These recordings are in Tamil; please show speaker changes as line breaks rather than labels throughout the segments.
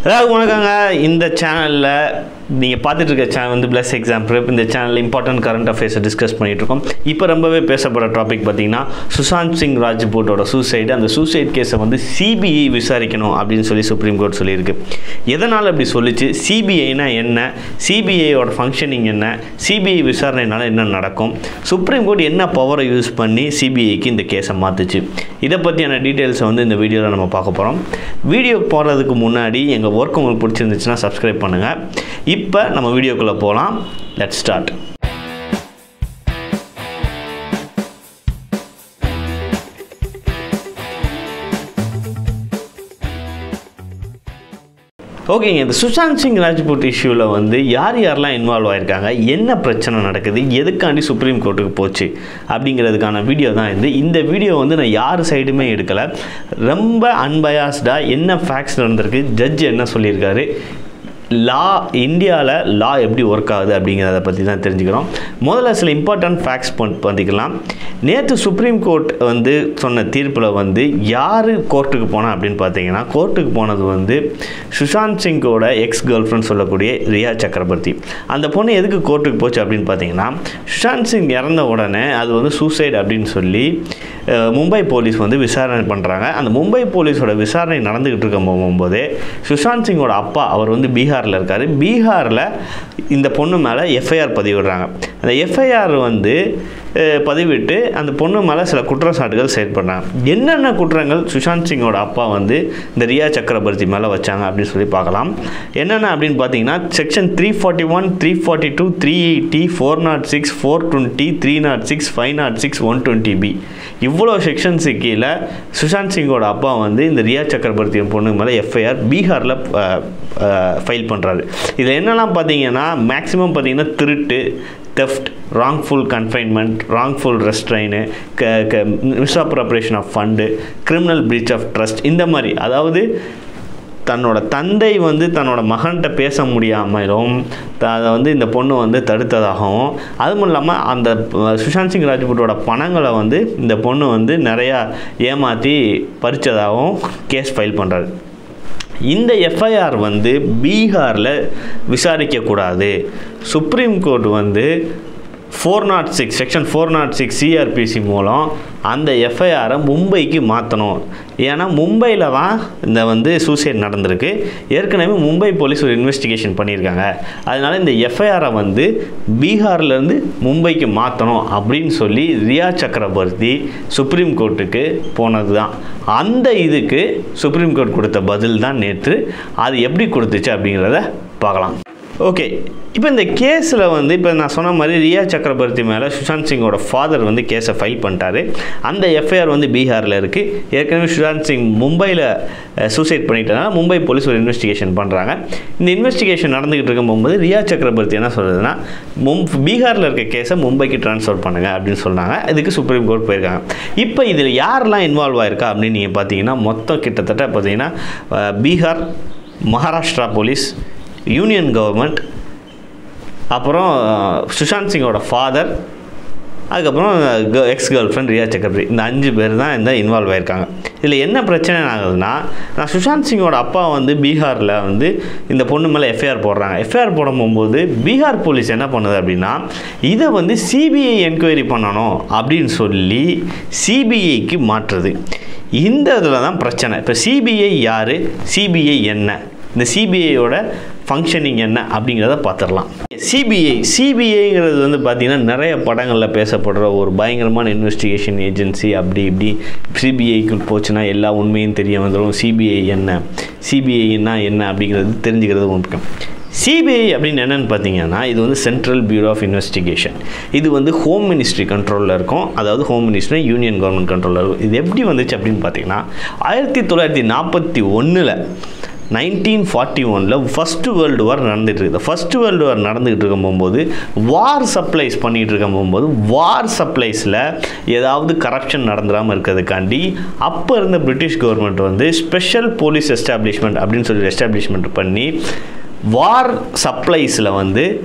அதாவது வணக்கங்க இந்த சேனலில் நீங்கள் பார்த்துட்டு இருக்க சேனல் வந்து பிளஸ் எக்ஸாம்பிள் இந்த சேனலில் இம்பார்ட்டன்ட் கரண்ட் அஃபேர்ஸை டிஸ்கஸ் பண்ணிட்டு இருக்கோம் இப்போ ரொம்பவே பேசப்படுற டாபிக் பார்த்தீங்கன்னா சுஷாந்த் சிங் ராஜ்பூட்டோட சூசைடு அந்த சூசைட் கேஸை வந்து சிபிஐ விசாரிக்கணும் அப்படின்னு சொல்லி சுப்ரீம் கோர்ட் சொல்லியிருக்கு எதனால் அப்படி சொல்லிச்சு சிபிஐனா என்ன சிபிஐயோட ஃபங்க்ஷனிங் என்ன சிபிஐ விசாரணைனால என்ன நடக்கும் சுப்ரீம் கோர்ட் என்ன பவரை யூஸ் பண்ணி சிபிஐக்கு இந்த கேஸை மாற்றுச்சு இதை பற்றியான டீட்டெயில்ஸை வந்து இந்த வீடியோவில் நம்ம பார்க்க போகிறோம் வீடியோ போகிறதுக்கு முன்னாடி எங்கள் ஒர்க் உங்களுக்கு பிடிச்சிருந்துச்சுன்னா சப்ஸ்கிரைப் பண்ணுங்கள் இப்போ நம்ம வீடியோக்குள்ளே போகலாம் லெட் ஸ்டார்ட் ஓகேங்க இந்த சுஷாந்த் சிங் ராஜ்பூட் இஷ்யூவில் வந்து யார் யாரெல்லாம் இன்வால்வ் ஆயிருக்காங்க என்ன பிரச்சனை நடக்குது எதுக்காண்டி சுப்ரீம் கோர்ட்டுக்கு போச்சு அப்படிங்கிறதுக்கான வீடியோ தான் இது இந்த வீடியோ வந்து நான் யார் சைடுமே எடுக்கலை ரொம்ப அன்பயாஸ்டாக என்ன ஃபேக்ட்ஸ் நடந்திருக்கு ஜட்ஜ் என்ன சொல்லியிருக்காரு லா இந்தியாவில் லா எப்படி ஒர்க் ஆகுது அப்படிங்கிறத பற்றி தான் தெரிஞ்சுக்கிறோம் முதல்ல சில இம்பார்ட்டன்ட் ஃபேக்ட்ஸ் பார்த்திக்கலாம் நேற்று சுப்ரீம் கோர்ட் வந்து சொன்ன தீர்ப்பில் வந்து யார் கோர்ட்டுக்கு போனா அப்படின்னு பார்த்தீங்கன்னா கோர்ட்டுக்கு போனது வந்து சுஷாந்த் சிங்கோட எக்ஸ் கேர்ள் ஃப்ரெண்ட் சொல்லக்கூடிய ரியா சக்கரவர்த்தி அந்த பொண்ணு எதுக்கு கோர்ட்டுக்கு போச்சு அப்படின்னு பார்த்தீங்கன்னா சுஷாந்த் சிங் இறந்த உடனே அது வந்து சூசைட் அப்படின்னு சொல்லி அஹ், மும்பை போலீஸ் வந்து விசாரணை பண்ணுறாங்க அந்த மும்பை போலீஸோட விசாரணை நடந்துக்கிட்டு இருக்கும் போகும்போதே சுஷாந்த் சிங்கோட அப்பா அவர் வந்து பீகாரில் இருக்கார் பீகாரில் இந்த பொண்ணு மேலே எஃப்ஐஆர் பதிவிடுறாங்க அந்த எஃப்ஐஆர் வந்து அஹ், பதிவிட்டு அந்த பொண்ணு மேலே சில குற்றச்சாட்டுகள் செயற்படுறாங்க என்னென்ன குற்றங்கள் சுஷாந்த் சிங்கோட அப்பா வந்து இந்த ரியா சக்கரவர்த்தி மேலே வச்சாங்க அப்படின்னு சொல்லி பார்க்கலாம் என்னென்ன அப்படின்னு பார்த்தீங்கன்னா section three forty one three forty two three eighty four nought six four twenty three nought six five nought six one twenty B இவ்வளோ செக்ஷன்ஸு கீழே சுஷாந்த் சிங்கோட அப்பா வந்து இந்த ரியா சக்கரவர்த்தி பொண்ணு மேலே எஃப்ஐஆர் பீகாரில் ஃபைல் பண்ணுறாரு இதில் என்னெல்லாம் பார்த்தீங்கன்னா மேக்ஸிமம் பார்த்தீங்கன்னா திருட்டு theft wrongful confinement wrongful restraint க க misappropriation of fund criminal breach of trust இந்த மாதிரி அதாவது தன்னோட தந்தை வந்து தன்னோட மகன்கிட்ட பேச முடியாமலும் த- அதை வந்து இந்த பொண்ணு வந்து தடுத்ததாகவும் அதுவும் இல்லாமல் அந்த ப- சுஷாந்த் சிங் ராஜ்பூட்டோட பணங்களை வந்து இந்த பொண்ணு வந்து நிறையா ஏமாற்றி பறித்ததாகவும் கேஸ் ஃபைல் பண்ணுறாரு இந்த எஃப்ஐஆர் வந்து பீகாரில் விசாரிக்கக்கூடாது சுப்ரீம் கோர்ட் வந்து four nought six section four nought six CrPC மூலம் அந்த எஃப்ஐஆரை மும்பைக்கு மாற்றணும் ஏன்னா மும்பையில் தான் இந்த வந்து சூசைட் நடந்திருக்கு ஏற்கனவே மும்பை போலீஸ் ஒரு இன்வெஸ்டிகேஷன் பண்ணியிருக்காங்க அதனால் இந்த எஃப்ஐஆரை வந்து பீகார்லேருந்து மும்பைக்கு மாற்றணும் அப்படின்னு சொல்லி ரியா சக்கரவர்த்தி சுப்ரீம் கோர்ட்டுக்கு போனது தான் அந்த இதுக்கு சுப்ரீம் கோர்ட் கொடுத்த பதில் தான் நேற்று அது எப்படி கொடுத்துச்சு அப்படிங்கிறத பார்க்கலாம் ஓகே இப்போ இந்த கேஸில் வந்து இப்போ நான் சொன்ன மாதிரி ரியா சக்கரவர்த்தி மேலே சுஷாந்த் சிங்கோட ஃபாதர் வந்து கேஸை ஃபைல் பண்ணிட்டாரு அந்த எஃப்ஐஆர் வந்து பீகாரில் இருக்குது ஏற்கனவே சுஷாந்த் சிங் மும்பையில் சூசைட் பண்ணிட்டனால மும்பை போலீஸ் ஒரு இன்வெஸ்டிகேஷன் பண்ணுறாங்க இந்த இன்வெஸ்டிகேஷன் நடந்துக்கிட்டு இருக்கும் போகும்போது ரியா சக்கரவர்த்தி என்ன சொல்கிறதுனா மும் பீகாரில் இருக்க கேஸை மும்பைக்கு ட்ரான்ஸ்ஃபர் பண்ணுங்க அப்படின்னு சொன்னாங்க இதுக்கு சுப்ரீம் கோர்ட் போயிருக்காங்க இப்போ இதில் யாரெல்லாம் இன்வால்வ் ஆயிருக்கா அப்படின்னு நீங்கள் பார்த்தீங்கன்னா மொத்தம் கிட்டத்தட்ட பார்த்தீங்கன்னா அஹ், Bihar Maharashtra police union government அப்புறம் அஹ், சுஷாந்த் சிங்கோட ஃபாதர் அதுக்கப்புறம் ex girl friend Rhea Chakraborty இந்த அஞ்சு பேர் தான் இந்த இன்வால்வ் ஆயிருக்காங்க இதில் என்ன பிரச்சனை ஆகுதுன்னா நான் சுஷாந்த் சிங்கோட அப்பா வந்து பீகாரில் வந்து இந்த பொண்ணு மேலே எஃப்ஐஆர் போடுறாங்க எஃப்ஐஆர் போட போகும்போது பீகார் போலீஸ் என்ன பண்ணுது அப்படின்னா இதை வந்து சிபிஐ என்கொயரி பண்ணணும் அப்படின்னு சொல்லி சிபிஐக்கு மாற்றுது இந்த இதில் தான் பிரச்சனை இப்போ சிபிஐ யார் சிபிஐ என்ன இந்த சிபிஐயோட ஃபங்க்ஷனிங் என்ன அப்படிங்கிறத பார்த்துடலாம் சிபிஐ சிபிஐங்கிறது வந்து பார்த்திங்கன்னா நிறைய படங்களில் பேசப்படுற ஒரு பயங்கரமான இன்வெஸ்டிகேஷன் ஏஜென்சி அப்படி இப்படி சிபிஐக்கு போச்சுன்னா எல்லா உண்மையும் தெரிய வந்துடும் சிபிஐ என்ன சிபிஐன்னா என்ன அப்படிங்கிறது தெரிஞ்சுக்கிறது முக்கியம் சிபிஐ அப்படின்னு என்னென்னு பார்த்தீங்கன்னா இது வந்து சென்ட்ரல் பியூரோ ஆஃப் இன்வெஸ்டிகேஷன் இது வந்து ஹோம் மினிஸ்ட்ரி கண்ட்ரோலில் இருக்கும் அதாவது ஹோம் மினிஸ்ட்ரி யூனியன் கவர்மெண்ட் கண்ட்ரோலில் இருக்கும் இது எப்படி வந்துச்சு அப்படின்னு பார்த்தீங்கன்னா ஆயிரத்தி தொள்ளாயிரத்தி நாற்பத்தி ஒன்றில் நைன்டீன் ஃபார்ட்டி ஒனில் ஃபஸ்ட்டு வேர்ல்டு வார் நடந்துகிட்டு இருக்குது ஃபஸ்ட்டு வேர்ல்டு வார் நடந்துகிட்டு இருக்கும் போகும்போது வார் சப்ளைஸ் பண்ணிகிட்டு இருக்கும் போகும்போது வார் சப்ளைஸில் ஏதாவது கரப்ஷன் நடந்துடாமல் இருக்கிறதுக்காண்டி அப்போ இருந்த பிரிட்டிஷ் கவர்மெண்ட் வந்து ஸ்பெஷல் போலீஸ் எஸ்டாப்ளிஷ்மெண்ட் அப்படின்னு சொல்லி எஸ்டாப்ளிஷ்மெண்ட் பண்ணி வார் சப்ளைஸில் வந்து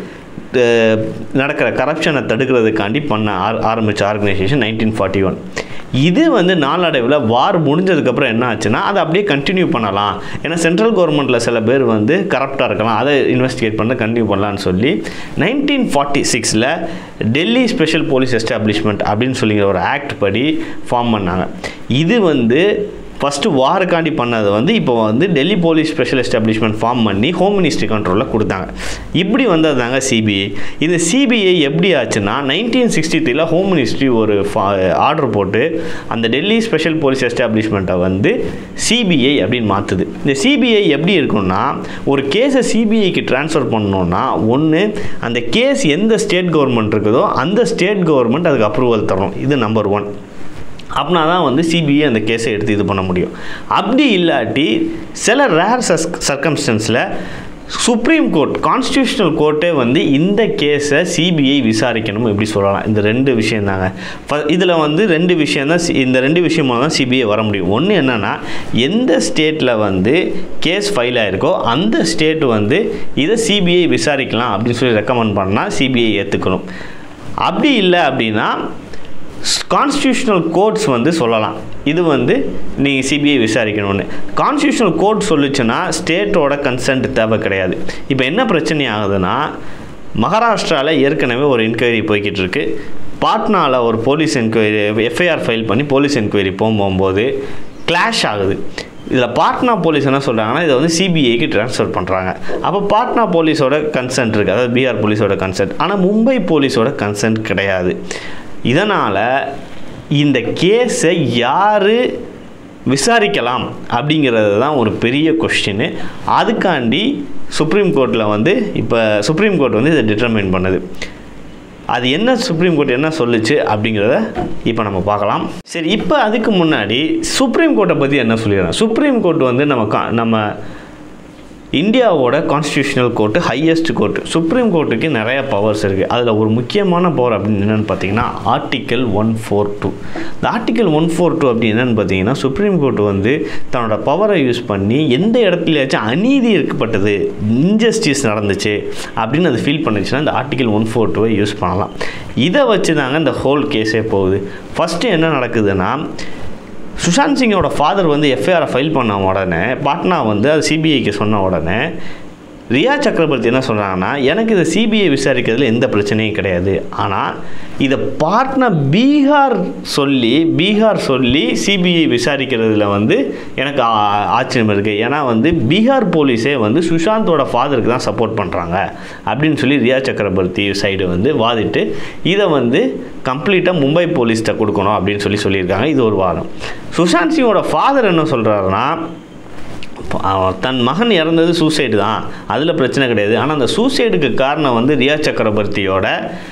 அஹ், நடக்கிற கரப்ஷனை தடுக்கிறதுக்காண்டி பண்ண ஆர் ஆரம்பித்த ஆர்கனைசேஷன் நைன்டீன் ஃபார்ட்டி ஒன் இது வந்து நாளடைவில் வார் முடிஞ்சதுக்கப்புறம் என்ன ஆச்சுன்னா அதை அப்படியே கண்டினியூ பண்ணலாம் ஏன்னா சென்ட்ரல் கவர்மெண்ட்டில் சில பேர் வந்து கரப்டாக இருக்கலாம் அதை இன்வெஸ்டிகேட் பண்ண கண்டினியூ பண்ணலான்னு சொல்லி நைன்டீன் ஃபார்ட்டி சிக்ஸில் டெல்லி ஸ்பெஷல் போலீஸ் எஸ்டாப்ளிஷ்மெண்ட் அப்படின்னு சொல்லிங்கிற ஒரு ஆக்ட் படி ஃபார்ம் பண்ணாங்க இது வந்து ஃபஸ்ட்டு வாருக்காண்டி பண்ணது வந்து இப்போ வந்து Delhi police special establishment form பண்ணி ஹோம் மினிஸ்ட்ரி கண்ட்ரோலில் கொடுத்தாங்க இப்படி வந்தது தாங்க சிபிஐ இந்த சிபிஐ எப்படி ஆச்சுன்னா நைன்டீன் சிக்ஸ்டி த்ரீல ஹோம் மினிஸ்ட்ரி ஒரு ஆர்டர் போட்டு அந்த டெல்லி ஸ்பெஷல் போலீஸ் எஸ்டாப்ளிஷ்மெண்ட்டை வந்து சிபிஐ அப்படின்னு மாற்றுது இந்த சிபிஐ எப்படி இருக்கும்னா ஒரு கேஸை சிபிஐக்கு ட்ரான்ஸ்ஃபர் பண்ணணுன்னா ஒன்று அந்த கேஸ் எந்த ஸ்டேட் கவர்மெண்ட் இருக்குதோ அந்த ஸ்டேட் கவர்மெண்ட் அதுக்கு அப்ரூவல் தரும் இது நம்பர் ஒன் அப்படின்னா தான் வந்து சிபிஐ அந்த கேஸை எடுத்து இது பண்ண முடியும் அப்படி இல்லாட்டி சில ரேர் சஸ் சர்க்கம்ஸ்டன்ஸில் சுப்ரீம் கோர்ட் கான்ஸ்டியூஷனல் கோர்ட்டே வந்து இந்த கேஸை சிபிஐ விசாரிக்கணும் எப்படி சொல்லலாம் இந்த ரெண்டு விஷயம் தாங்க இதில் வந்து ரெண்டு விஷயம் தான் இந்த ரெண்டு விஷயமாக தான் சிபிஐ வர முடியும் ஒன்று என்னென்னா எந்த ஸ்டேட்டில் வந்து கேஸ் ஃபைல் ஆயிருக்கோ அந்த ஸ்டேட் வந்து இதை சிபிஐ விசாரிக்கலாம் அப்படின்னு சொல்லி ரெக்கமெண்ட் பண்ணால் சிபிஐ ஏற்றுக்கணும் அப்படி இல்லை அப்படின்னா கான்ஸ்டியூஷனல் கோர்ட்ஸ் வந்து சொல்லலாம் இது வந்து நீங்கள் சிபிஐ விசாரிக்கணும்னு கான்ஸ்டியூஷனல் கோர்ட் சொல்லுச்சுன்னா ஸ்டேட்டோட கன்சென்ட் தேவை கிடையாது இப்போ என்ன பிரச்சனை ஆகுதுன்னா மகாராஷ்டிராவில் ஏற்கனவே ஒரு என்கொயரி போய்கிட்டு இருக்கு பாட்னாவில் ஒரு போலீஸ் என்கொயரி எஃப்ஐஆர் ஃபைல் பண்ணி போலீஸ் என்கொயரி போகும்போது கிளாஷ் ஆகுது இதில் பாட்னா போலீஸ் என்ன சொல்கிறாங்கன்னா இதை வந்து சிபிஐக்கு ட்ரான்ஸ்ஃபர் பண்ணுறாங்க அப்போ பாட்னா போலீஸோட கன்சென்ட் இருக்குது அதாவது பீகார் போலீஸோட கன்சென்ட் ஆனால் மும்பை போலீஸோட கன்சென்ட் கிடையாது இதனால் இந்த கேஸை யார் விசாரிக்கலாம் அப்படிங்கிறது தான் ஒரு பெரிய கொஸ்டின் அதுக்காண்டி சுப்ரீம் கோர்ட்டில் வந்து இப்போ சுப்ரீம் கோர்ட் வந்து இதை டிட்டர்மைன் பண்ணுது அது என்ன சுப்ரீம் கோர்ட் என்ன சொல்லுச்சு அப்படிங்கிறத இப்போ நம்ம பார்க்கலாம் சரி இப்போ அதுக்கு முன்னாடி சுப்ரீம் கோர்ட்டை பற்றி என்ன சொல்லிடுறேன் சுப்ரீம் கோர்ட் வந்து நம்ம கா நம்ம இந்தியாவோட constitutional court highest court supreme கோர்ட்டுக்கு நிறைய பவர்ஸ் இருக்குது அதில் ஒரு முக்கியமான பவர் அப்படின்னு என்னென்னு பார்த்தீங்கன்னா ஆர்டிக்கல் ஒன் ஃபோர் டூ இந்த ஆர்டிக்கல் ஒன் ஃபோர் டூ அப்படி என்னென்னு பார்த்தீங்கன்னா சுப்ரீம் கோர்ட் வந்து தன்னோட பவரை யூஸ் பண்ணி எந்த இடத்துலயாச்சும் அநீதி இருக்கப்பட்டது இன்ஜஸ்டிஸ் நடந்துச்சு அப்படின்னு அது ஃபீல் பண்ணுச்சுன்னா இந்த ஆர்டிக்கல் ஒன் ஃபோர் டூவை யூஸ் பண்ணலாம் இதை வச்சு தாங்க இந்த ஹோல் கேஸே போகுது ஃபஸ்ட்டு என்ன நடக்குதுன்னா சுஷாந்த் சிங்கோட ஃபாதர் வந்து எஃப்ஐஆரை ஃபைல் பண்ண உடனே பாட்னா வந்து அது சிபிஐக்கு சொன்ன உடனே ரியா சக்கரவர்த்தி என்ன சொல்கிறாங்கன்னா எனக்கு இதை சிபிஐ விசாரிக்கிறதுல எந்த பிரச்சனையும் கிடையாது ஆனால் இதை பாட்னா பீகார் சொல்லி பீகார் சொல்லி சிபிஐ விசாரிக்கிறதுல வந்து எனக்கு ஆ- ஆச்சரியம் இருக்குது ஏன்னா வந்து பீகார் போலீஸே வந்து சுஷாந்தோட ஃபாதருக்கு தான் சப்போர்ட் பண்ணுறாங்க அப்படின்னு சொல்லி ரியா சக்கரவர்த்தி சைடு வந்து வாதிட்டு இதை வந்து கம்ப்ளீட்டாக மும்பை போலீஸ்கிட்ட கொடுக்கணும் அப்படின்னு சொல்லி சொல்லியிருக்காங்க இது ஒரு வாதம் சுஷாந்த் சிங்கோட ஃபாதர் என்ன சொல்கிறாருன்னா அவன் தன் மகன் இறந்தது சூசைடு தான் அதில் பிரச்சனை கிடையாது ஆனால் அந்த சூசைடுக்கு காரணம் வந்து ரியா சக்கரவர்த்தியோட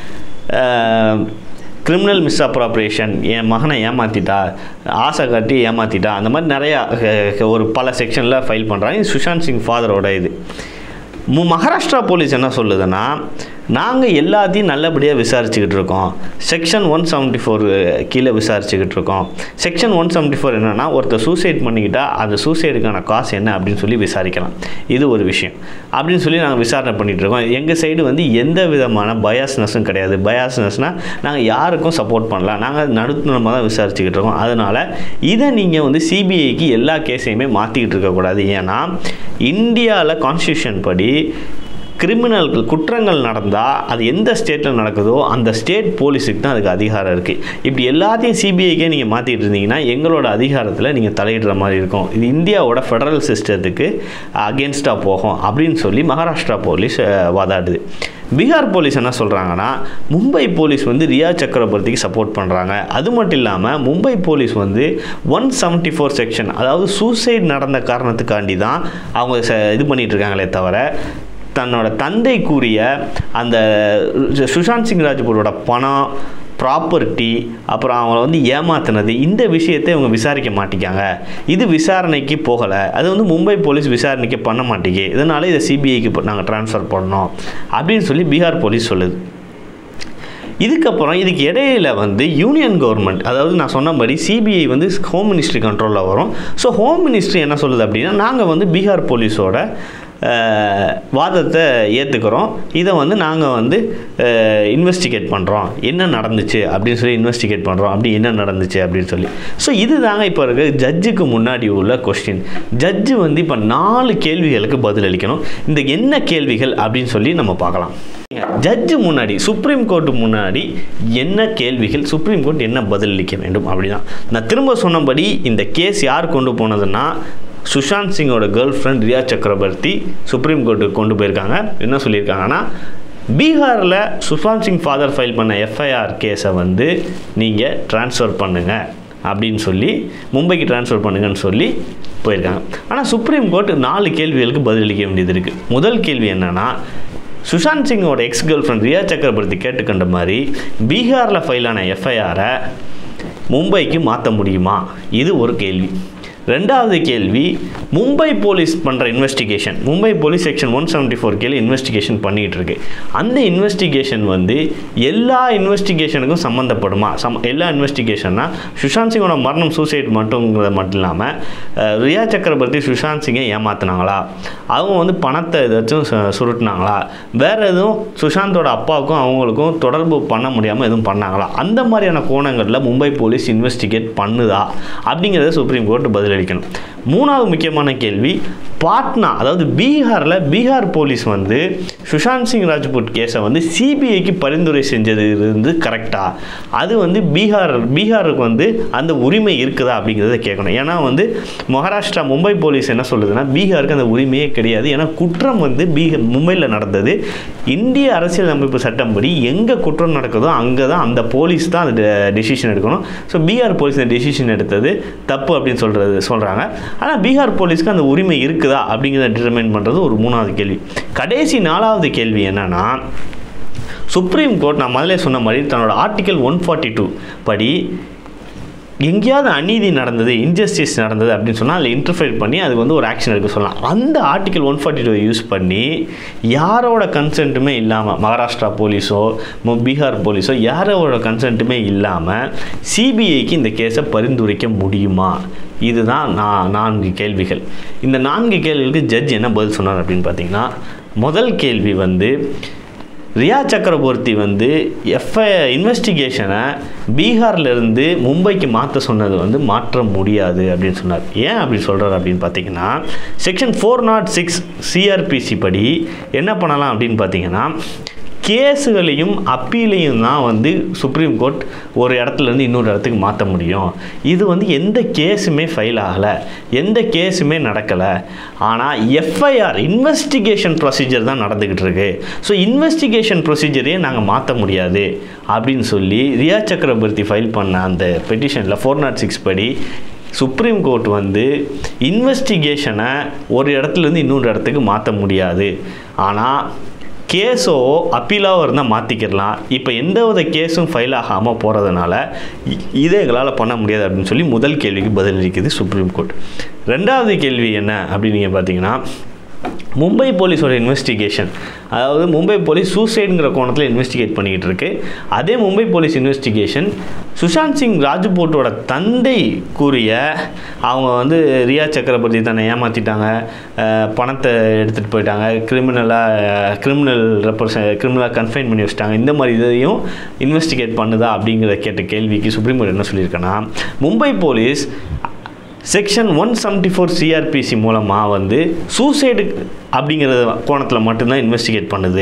கிரிமினல் மிஸ்அப்ராப்ரேஷன் என் மகனை ஏமாற்றிட்டா ஆசை காட்டி ஏமாற்றிட்டா அந்த மாதிரி நிறையா அஹ், ஒரு பல செக்ஷனில் ஃபைல் பண்ணுறாங்க இது சுஷாந்த் சிங் ஃபாதரோட இது மு மகாராஷ்டிரா போலீஸ் என்ன சொல்லுதுன்னா நாங்கள் எல்லாத்தையும் நல்லபடியாக விசாரிச்சுக்கிட்டு இருக்கோம் செக்ஷன் ஒன் செவன்ட்டி ஃபோர் கீழே விசாரிச்சுக்கிட்டு இருக்கோம் செக்ஷன் ஒன் செவன்ட்டி ஃபோர் என்னென்னா ஒருத்தர் சூசைட் பண்ணிக்கிட்டா அந்த சூசைடுக்கான காசு என்ன அப்படின்னு சொல்லி விசாரிக்கலாம் இது ஒரு விஷயம் அப்படின்னு சொல்லி நாங்கள் விசாரணை பண்ணிகிட்டு இருக்கோம் எங்கள் சைடு வந்து எந்த விதமான பயாஸ்னஸும் கிடையாது பயாஸ்னஸ்னால் நாங்கள் யாருக்கும் சப்போர்ட் பண்ணல நாங்கள் நடுத்தரமாக தான் விசாரிச்சுக்கிட்டு இருக்கோம் அதனால் இதை நீங்கள் வந்து சிபிஐக்கு எல்லா கேஸையுமே மாற்றிக்கிட்டு இருக்கக்கூடாது ஏன்னா இந்தியாவில் கான்ஸ்டியூஷன் படி கிரிமினல்கள் குற்றங்கள் நடந்தால் அது எந்த ஸ்டேட்டில் நடக்குதோ அந்த ஸ்டேட் போலீஸுக்கு தான் அதுக்கு அதிகாரம் இருக்குது இப்படி எல்லாத்தையும் சிபிஐக்கே நீங்கள் மாற்றிட்டு இருந்தீங்கன்னா எங்களோட அதிகாரத்தில் நீங்கள் தலையிடுற மாதிரி இருக்கும் இது இந்தியாவோட ஃபெடரல் சிஸ்டத்துக்கு அகேன்ஸ்டாக போகும் அப்படின்னு சொல்லி மகாராஷ்டிரா போலீஸ் அஹ், வாதாடுது பீகார் போலீஸ் என்ன சொல்கிறாங்கன்னா மும்பை போலீஸ் வந்து ரியா சக்கரவர்த்திக்கு சப்போர்ட் பண்ணுறாங்க அது மட்டும் இல்லாமல் மும்பை போலீஸ் வந்து ஒன் செவன்ட்டி ஃபோர் செக்ஷன் அதாவது சூசைட் நடந்த காரணத்துக்காண்டி தான் அவங்க ச- இது பண்ணிட்டு இருக்காங்களே தவிர தன்னோட தந்தை கூறிய அந்த சுஷாந்த் சிங் ராஜ்பூரோட பணம் ப்ராப்பர்ட்டி அப்புறம் அவங்கள வந்து ஏமாத்தினது இந்த விஷயத்தை இவங்க விசாரிக்க மாட்டேங்காங்க இது விசாரணைக்கு போகலை அது வந்து மும்பை போலீஸ் விசாரணைக்கு பண்ண மாட்டேங்க இதனால இதை சிபிஐக்கு நாங்கள் ட்ரான்ஸ்ஃபர் பண்ணோம் அப்படின்னு சொல்லி பீகார் போலீஸ் சொல்லுது இதுக்கப்புறம் இதுக்கு இடையில வந்து யூனியன் கவர்மெண்ட் அதாவது நான் சொன்னபடி சிபிஐ வந்து ஹோம் மினிஸ்ட்ரி கண்ட்ரோலில் வரும் ஸோ ஹோம் மினிஸ்ட்ரி என்ன சொல்லுது அப்படின்னா நாங்கள் வந்து பீகார் போலீஸோட அஹ், வாதத்தை ஏற்றுக்கிறோம் இதை வந்து நாங்கள் வந்து இன்வெஸ்டிகேட் பண்ணுறோம் என்ன நடந்துச்சு அப்படின்னு சொல்லி இன்வெஸ்டிகேட் பண்ணுறோம் அப்படி என்ன நடந்துச்சு அப்படின்னு சொல்லி ஸோ இது தாங்க இப்போ இருக்க ஜட்ஜுக்கு முன்னாடி உள்ள கொஸ்டின் ஜட்ஜு வந்து இப்போ நாலு கேள்விகளுக்கு பதில் அளிக்கணும் இந்த என்ன கேள்விகள் அப்படின்னு சொல்லி நம்ம பார்க்கலாம் ஜட்ஜு முன்னாடி சுப்ரீம் கோர்ட்டு முன்னாடி என்ன கேள்விகள் சுப்ரீம் கோர்ட் என்ன பதில் அளிக்க வேண்டும் அப்படிதான் நான் திரும்ப சொன்னபடி இந்த கேஸ் யார் கொண்டு போனதுன்னா சுஷாந்த் சிங்கோட girl friend Rhea Chakraborty supreme கோர்ட்டுக்கு கொண்டு போயிருக்காங்க என்ன சொல்லியிருக்காங்கன்னா பீகாரில் சுஷாந்த் சிங் ஃபாதர் ஃபைல் பண்ண எஃப்ஐஆர் கேஸை வந்து நீங்கள் ட்ரான்ஸ்ஃபர் பண்ணுங்கள் அப்படின்னு சொல்லி மும்பைக்கு ட்ரான்ஸ்ஃபர் பண்ணுங்கன்னு சொல்லி போயிருக்காங்க ஆனால் சுப்ரீம் கோர்ட் நாலு கேள்விகளுக்கு பதிலளிக்க வேண்டியது இருக்குது முதல் கேள்வி என்னென்னா சுஷாந்த் சிங்கோட ex girl friend Rhea Chakraborty கேட்டுக்கொண்ட மாதிரி பீகாரில் ஃபைலான எஃப்ஐஆரை மும்பைக்கு மாற்ற முடியுமா இது ஒரு கேள்வி ரெண்டாவது கேள்வி மும்பை போலீஸ் பண்ணுற investigation Mumbai police section one seventy four கீழே இன்வெஸ்டிகேஷன் பண்ணிகிட்டு இருக்கு அந்த இன்வெஸ்டிகேஷன் வந்து எல்லா இன்வெஸ்டிகேஷனுக்கும் சம்மந்தப்படுமா சம் எல்லா இன்வெஸ்டிகேஷன்னா சுஷாந்த் சிங்கோட மரணம் சூசைட் மட்டுங்கிறது மட்டும் இல்லாமல் அஹ், ரியா சக்கரவர்த்தி சுஷாந்த் சிங்கை ஏமாத்துனாங்களா அவங்க வந்து பணத்தை ஏதாச்சும் சு- சுருட்டினாங்களா வேறு எதுவும் சுஷாந்தோட அப்பாவுக்கும் அவங்களுக்கும் தொடர்பு பண்ண முடியாமல் எதுவும் பண்ணாங்களா அந்த மாதிரியான கோணங்களில் மும்பை போலீஸ் இன்வெஸ்டிகேட் பண்ணுதா அப்படிங்கிறத சுப்ரீம் கோர்ட் பதிலளிக்கணும் மூணாவது முக்கியமான கேள்வி பாட்னா அதாவது பீகாரில் பீகார் போலீஸ் வந்து சுஷாந்த் சிங் ராஜ்புட் கேஸை வந்து சிபிஐக்கு பரிந்துரை செஞ்சது இருந்து கரெக்டா அது வந்து பீகார் பீகாருக்கு வந்து அந்த உரிமை இருக்குதா அப்படிங்கிறத கேட்கணும் ஏன்னா வந்து மகாராஷ்டிரா மும்பை போலீஸ் என்ன சொல்லுதுன்னா பீகாருக்கு அந்த உரிமையே கிடையாது ஏன்னா குற்றம் வந்து பீகார் மும்பையில் நடந்தது இந்திய அரசியல் அமைப்பு சட்டம்படி எங்கே குற்றம் நடக்குதோ அங்கே தான் அந்த போலீஸ் தான் அந்த டெசிஷன் எடுக்கணும் ஸோ பீகார் போலீஸ் இந்த டெசிஷன் எடுத்தது தப்பு அப்படின்னு சொல்கிறது சொல்கிறாங்க ஆனால் பீகார் போலீஸ்க்கு அந்த உரிமை இருக்குதா அப்படிங்கிறத டிட்டர்மைன் பண்ணுறது ஒரு மூணாவது கேள்வி கடைசி நாலாவது கேள்வி என்னன்னா சுப்ரீம் கோர்ட் நான் முதல்ல சொன்ன மாதிரி தன்னோட ஆர்டிகல் ஒன் ஃபார்ட்டி டூ படி எங்கேயாவது அநீதி நடந்தது இன்ஜஸ்டிஸ் நடந்தது அப்படின்னு சொன்னால் அதில் இன்டர்ஃபேர் பண்ணி அதுக்கு வந்து ஒரு ஆக்ஷன் எடுக்க சொல்லலாம் அந்த article one forty two use பண்ணி யாரோட கன்சென்ட்டுமே இல்லாமல் மகாராஷ்டிரா போலீஸோ மு- பீகார் போலீஸோ யாரோட கன்சென்ட்டுமே இல்லாமல் சிபிஐக்கு இந்த கேஸை பரிந்துரைக்க முடியுமா இதுதான் நான் நான்கு கேள்விகள் இந்த நான்கு கேள்விகளுக்கு ஜட்ஜ் என்ன பதில் சொன்னார் அப்படின்னு பார்த்தீங்கன்னா முதல் கேள்வி வந்து ரியா சக்கரவர்த்தி வந்து எஃப்ஐ இன்வெஸ்டிகேஷனை பீகார்லேருந்து மும்பைக்கு மாற்ற சொன்னது வந்து மாற்ற முடியாது அப்படின்னு சொன்னார் ஏன் அப்படி சொல்கிறார் அப்படின்னு பார்த்தீங்கன்னா section four nought six CrPC படி என்ன பண்ணலாம் அப்படின்னு பார்த்தீங்கன்னா கேஸுகளையும் அப்பீலையும் தான் வந்து சுப்ரீம் கோர்ட் ஒரு இடத்துலேருந்து இன்னொரு இடத்துக்கு மாற்ற முடியும் இது வந்து எந்த கேஸுமே ஃபைல் ஆகலை எந்த கேஸுமே நடக்கலை ஆனால் எஃப்ஐஆர் இன்வெஸ்டிகேஷன் ப்ரொசீஜர் தான் நடந்துக்கிட்டு இருக்கு ஸோ இன்வெஸ்டிகேஷன் ப்ரொசீஜரையே நாங்கள் மாற்ற முடியாது அப்படின்னு சொல்லி ரியா சக்கரவர்த்தி ஃபைல் பண்ண அந்த பெட்டிஷனில் ஃபோர் நாட் சிக்ஸ் படி சுப்ரீம் கோர்ட் வந்து இன்வெஸ்டிகேஷனை ஒரு இடத்துலேருந்து இன்னொரு இடத்துக்கு மாற்ற முடியாது ஆனால் கேஸோ அப்பீலாவோ இருந்தால் மாற்றிக்கிடலாம் இப்போ எந்த வித கேஸும் ஃபைல் ஆகாமல் போகிறதுனால இ- இதை எங்களால் பண்ண முடியாது அப்படின்னு சொல்லி முதல் கேள்விக்கு பதிலளிக்குது சுப்ரீம் கோர்ட் ரெண்டாவது கேள்வி என்ன அப்படின்னு நீங்கள் பார்த்தீங்கன்னா மும்பை போலீஸோட இன்வெஸ்டிகேஷன் அதாவது மும்பை போலீஸ் சூசைடுங்கிற கோணத்தில் இன்வெஸ்டிகேட் பண்ணிக்கிட்டு இருக்கு அதே மும்பை போலீஸ் இன்வெஸ்டிகேஷன் சுஷாந்த் சிங் ராஜ்பூட்டோட தந்தை கூறிய அவங்க வந்து ரியா சக்கரவர்த்தி தன்னை ஏமாற்றிட்டாங்க அஹ், பணத்தை எடுத்துகிட்டு போயிட்டாங்க கிரிமினலாக கிரிமினல் ரெப்ரச கிரிமினலாக கன்ஃபைன் பண்ணி வச்சிட்டாங்க இந்த மாதிரி இதையும் இன்வெஸ்டிகேட் பண்ணுதா அப்படிங்கிற கேட்ட கேள்விக்கு சுப்ரீம் கோர்ட் என்ன சொல்லியிருக்கேன்னா Mumbai police section one seventy four CrPC மூலமாக வந்து சூசைடு அப்படிங்கிற கோணத்தில் மட்டும்தான் இன்வெஸ்டிகேட் பண்ணுது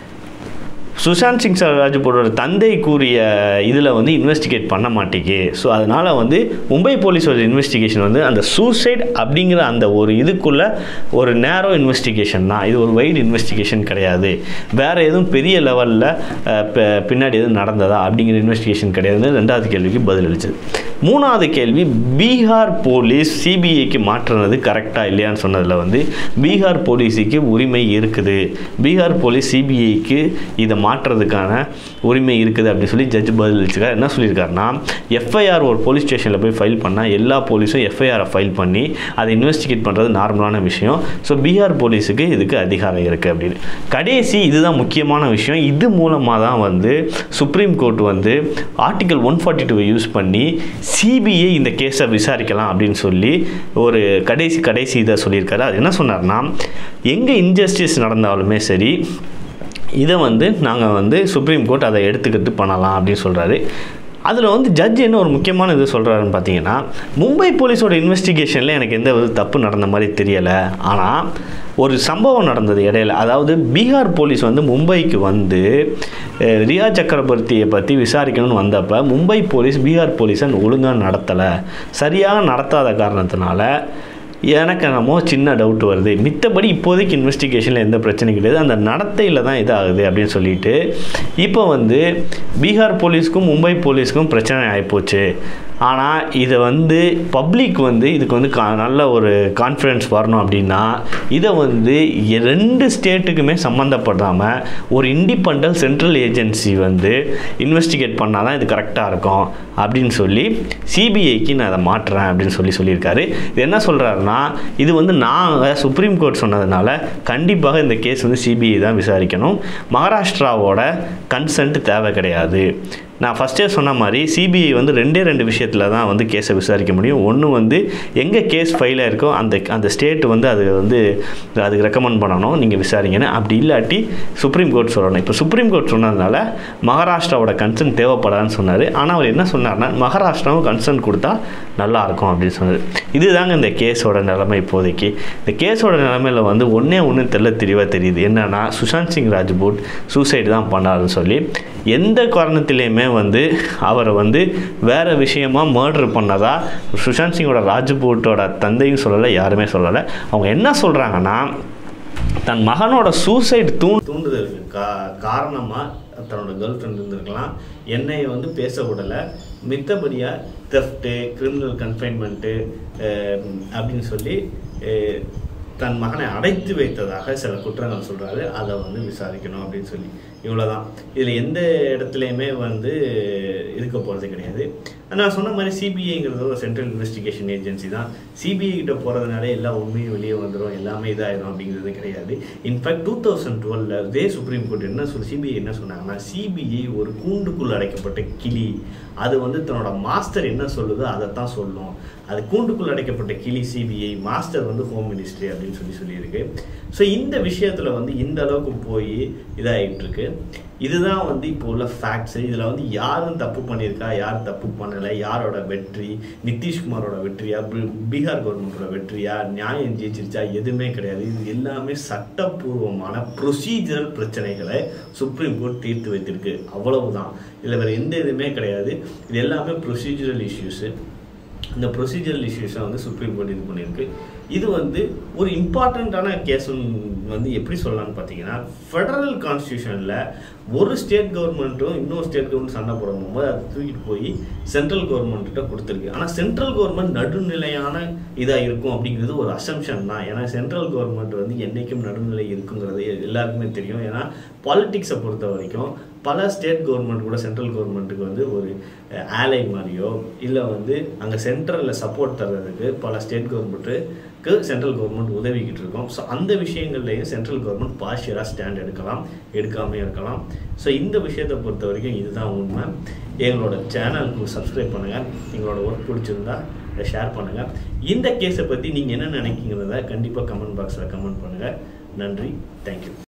சுஷாந்த் சிங் சார் ராஜ்பூட்டோட தந்தை கூறிய இதில் வந்து இன்வெஸ்டிகேட் பண்ண மாட்டேங்கு ஸோ அதனால் வந்து மும்பை போலீஸோட இன்வெஸ்டிகேஷன் வந்து அந்த சூசைட் அப்படிங்கிற அந்த ஒரு இதுக்குள்ள ஒரு நேரோ இன்வெஸ்டிகேஷன் தான் இது ஒரு வைடு இன்வெஸ்டிகேஷன் கிடையாது வேறு எதுவும் பெரிய லெவலில் பின்னாடி எதுவும் நடந்ததா அப்படிங்கிற இன்வெஸ்டிகேஷன் கிடையாதுன்னு ரெண்டாவது கேள்விக்கு பதிலளிச்சது மூணாவது கேள்வி பீகார் போலீஸ் சிபிஐக்கு மாற்றுனது கரெக்டாக இல்லையான்னு சொன்னதில் வந்து பீகார் போலீஸுக்கு உரிமை இருக்குது பீகார் போலீஸ் சிபிஐக்கு இதை மாற்றுறதுக்கான உரிமை இருக்குது அப்படின்னு சொல்லி ஜட்ஜ் பதிலளிச்சிருக்காரு என்ன சொல்லியிருக்காருன்னா எஃப்ஐஆர் ஒரு போலீஸ் ஸ்டேஷனில் போய் ஃபைல் பண்ணால் எல்லா போலீஸும் எஃப்ஐஆரை ஃபைல் பண்ணி அதை இன்வெஸ்டிகேட் பண்ணுறது நார்மலான விஷயம் ஸோ பீகார் போலீஸுக்கு இதுக்கு அதிகாரம் இருக்குது அப்படின்னு கடைசி இதுதான் முக்கியமான விஷயம் இது மூலமாக தான் வந்து சுப்ரீம் கோர்ட் வந்து ஆர்டிகல் ஒன் ஃபார்ட்டி டூவை யூஸ் பண்ணி சிபிஐ இந்த கேஸை விசாரிக்கலாம் அப்படின்னு சொல்லி ஒரு கடைசி கடைசி இதை சொல்லியிருக்காரு அது என்ன சொன்னார்னா எங்கே இன்ஜஸ்டிஸ் நடந்தாலுமே சரி இதை வந்து நாங்கள் வந்து சுப்ரீம் கோர்ட் அதை எடுத்துக்கிட்டு பண்ணலாம் அப்படின்னு சொல்கிறாரு அதில் வந்து ஜட்ஜ் என்ன ஒரு முக்கியமான இது சொல்கிறாருன்னு பார்த்தீங்கன்னா மும்பை போலீஸோட இன்வெஸ்டிகேஷனில் எனக்கு எந்த வித தப்பு நடந்த மாதிரி தெரியலை ஆனால் ஒரு சம்பவம் நடந்தது இடையில அதாவது பீகார் போலீஸ் வந்து மும்பைக்கு வந்து அஹ், ரியா சக்கரவர்த்தியை பற்றி விசாரிக்கணும்னு வந்தப்போ மும்பை போலீஸ் பீகார் போலீஸை ஒழுங்காக நடத்தலை சரியாக நடத்தாத காரணத்தினால எனக்கு என்னமோ சின்ன டவுட் வருது மித்தபடி இப்போதைக்கு இன்வெஸ்டிகேஷனில் எந்த பிரச்சனையும் கிடையாது அந்த நடத்தையில் தான் இதாகுது அப்படின்னு சொல்லிட்டு இப்போ வந்து பீகார் போலீஸ்க்கும் மும்பை போலீஸ்க்கும் பிரச்சனை ஆகிப்போச்சு ஆனால் இதை வந்து பப்ளிக் வந்து இதுக்கு வந்து கா நல்ல ஒரு கான்ஃபிடன்ஸ் வரணும் அப்படின்னா இதை வந்து எ- ரெண்டு ஸ்டேட்டுக்குமே சம்மந்தப்படாமல் ஒரு இண்டிபெண்டல் சென்ட்ரல் ஏஜென்சி வந்து இன்வெஸ்டிகேட் பண்ணால் தான் இது கரெக்டாக இருக்கும் அப்படின்னு சொல்லி சிபிஐக்கு நான் அதை மாற்றுறேன் அப்படின்னு சொல்லி சொல்லியிருக்காரு இது என்ன சொல்கிறாருன்னா இது வந்து நாங்கள் சுப்ரீம் கோர்ட் சொன்னதுனால கண்டிப்பாக இந்த கேஸ் வந்து சிபிஐ தான் விசாரிக்கணும் மகாராஷ்டிராவோட கன்சென்ட் தேவை கிடையாது நான் ஃபஸ்ட்டே சொன்ன மாதிரி சிபிஐ வந்து ரெண்டே ரெண்டு விஷயத்தில் தான் வந்து கேஸை விசாரிக்க முடியும் ஒன்று வந்து எங்கே கேஸ் ஃபைல் ஆயிருக்கோ அந்த அந்த ஸ்டேட் வந்து அது வந்து அதுக்கு ரெக்கமெண்ட் பண்ணணும் நீங்கள் விசாரிங்கன்னு அப்படி இல்லாட்டி சுப்ரீம் கோர்ட் சொல்லணும் இப்போ சுப்ரீம் கோர்ட் சொன்னதுனால மகாராஷ்டிராவோட கன்சர்ன் தேவைப்படாதுன்னு சொன்னார் ஆனால் அவர் என்ன சொன்னார்னா மகாராஷ்டிராவும் கன்சர்ன் கொடுத்தா நல்லா இருக்கும் அப்படின்னு சொன்னார் இதுதாங்க இந்த கேஸோட நிலைமை இப்போதைக்கு இந்த கேஸோட நிலைமையில் வந்து ஒன்றே ஒன்று தெல்ல தெளிவாக தெரியுது என்னன்னா சுஷாந்த் சிங் ராஜ்பூட் சூசைடு தான் பண்ணாருன்னு சொல்லி எந்த காரணத்திலையுமே வந்து அவரை வந்து வேறு விஷயமா மர்டர் பண்ணதா சுஷாந்த் சிங்கோட ராஜ்பூட்டோட தந்தையும் சொல்லலை யாருமே சொல்லலை அவங்க என்ன சொல்கிறாங்கன்னா தன் மகனோட சூசைடு தூண் தூண்டுதலுக்கு கா காரணமாக தன்னோட கேர்ள் ஃப்ரெண்ட் இருந்திருக்கலாம் என்னை வந்து பேச விடலை மித்தபடியாக தெஃப்ட்டு கிரிமினல் கன்ஃபைன்மெண்ட்டு அப்படின்னு சொல்லி அஹ், தன் மகனை அடைத்து வைத்ததாக சில குற்றங்கள் சொல்கிறாரு அதை வந்து விசாரிக்கணும் அப்படின்னு சொல்லி இவ்வளோதான் இதில் எந்த இடத்துலையுமே வந்து இருக்க போகிறது கிடையாது நான் சொன்ன மாதிரி சிபிஐங்கிறது ஒரு சென்ட்ரல் இன்வெஸ்டிகேஷன் ஏஜென்சி தான் சிபிஐ கிட்ட போகிறதுனால எல்லா உண்மையும் வெளியே வந்துடும் எல்லாமே இதாயிரும் அப்படிங்கிறது கிடையாது இன்ஃபேக்ட் டூ தௌசண்ட் டுவெல்ல இதே சுப்ரீம் கோர்ட் என்ன சொல் சிபிஐ என்ன சொன்னாங்கன்னா சிபிஐ ஒரு கூண்டுக்குள் அடைக்கப்பட்ட கிளி அது வந்து தன்னோட மாஸ்டர் என்ன சொல்லுதோ அதைத்தான் சொல்லும் அது கூண்டுக்குள் அடைக்கப்பட்ட கிளி சிபிஐ மாஸ்டர் வந்து ஹோம் மினிஸ்ட்ரி அப்படின்னு சொல்லி சொல்லியிருக்கு ஸோ இந்த விஷயத்தில் வந்து இந்த அளவுக்கு போய் இதாகிட்டு இருக்கு இதுதான் வந்து இப்போ உள்ள ஃபேக்ட்ஸ் இதில் வந்து யாரும் தப்பு பண்ணியிருக்கா யார் தப்பு பண்ணலை யாரோட வெற்றி நிதிஷ்குமாரோட வெற்றியா பி- பீகார் கவர்மெண்ட்டோட வெற்றியா நியாயம் ஜெயிச்சிருச்சா எதுவுமே கிடையாது இது எல்லாமே சட்டப்பூர்வமான ப்ரொசீஜரல் பிரச்சனைகளை சுப்ரீம் கோர்ட் தீர்த்து வைத்திருக்கு அவ்வளவுதான் இதில் வேறு எந்த இதுவுமே கிடையாது இது எல்லாமே ப்ரொசீஜரல் இஷ்யூஸு இந்த ப்ரொசீஜரல் இஷ்யூஸை வந்து சுப்ரீம் கோர்ட் இது பண்ணியிருக்கு இது வந்து ஒரு இம்பார்ட்டண்ட்டான கேஸ் வந்து எப்படி சொல்லலாம்னு பார்த்தீங்கன்னா ஃபெடரல் கான்ஸ்டியூஷனில் ஒரு ஸ்டேட் கவர்மெண்ட்டும் இன்னொரு ஸ்டேட் கவர்மெண்ட் சண்டை போடும்போது அது தூக்கிட்டு போய் சென்ட்ரல் கவர்மெண்ட்டிட்ட கொடுத்துருக்கு ஆனால் சென்ட்ரல் கவர்மெண்ட் நடுநிலையான இதாக இருக்கும் அப்படிங்கிறது ஒரு அசம்ஷன் தான் ஏன்னா சென்ட்ரல் கவர்மெண்ட் வந்து என்றைக்கும் நடுநிலை இருக்குங்கிறது எல்லாருக்குமே தெரியும் ஏன்னா பாலிட்டிக்ஸை பொறுத்த வரைக்கும் பல ஸ்டேட் கவர்மெண்ட் கூட சென்ட்ரல் கவர்மெண்ட்டுக்கு வந்து ஒரு ஆலை மாதிரியோ இல்லை வந்து அங்கே சென்ட்ரலில் சப்போர்ட் தர்றதுக்கு பல ஸ்டேட் கவர்மெண்ட்டுக்கு சென்ட்ரல் கவர்மெண்ட் உதவிக்கிட்டு இருக்கோம் ஸோ அந்த விஷயங்கள்லையும் சென்ட்ரல் கவர்மெண்ட் பார்ஷியலாக ஸ்டாண்ட் எடுக்கலாம் எடுக்காமே இருக்கலாம் ஸோ இந்த விஷயத்தை பொறுத்த வரைக்கும் இதுதான் உண்மை எங்களோட சேனலுக்கு சப்ஸ்கிரைப் பண்ணுங்கள் எங்களோட ஒர்க் பிடிச்சிருந்தா இதை ஷேர் பண்ணுங்கள் இந்த கேஸை பற்றி நீங்கள் என்ன நினைக்கிறத கண்டிப்பாக கமெண்ட் பாக்ஸில் கமெண்ட் பண்ணுங்கள் நன்றி தேங்க்யூ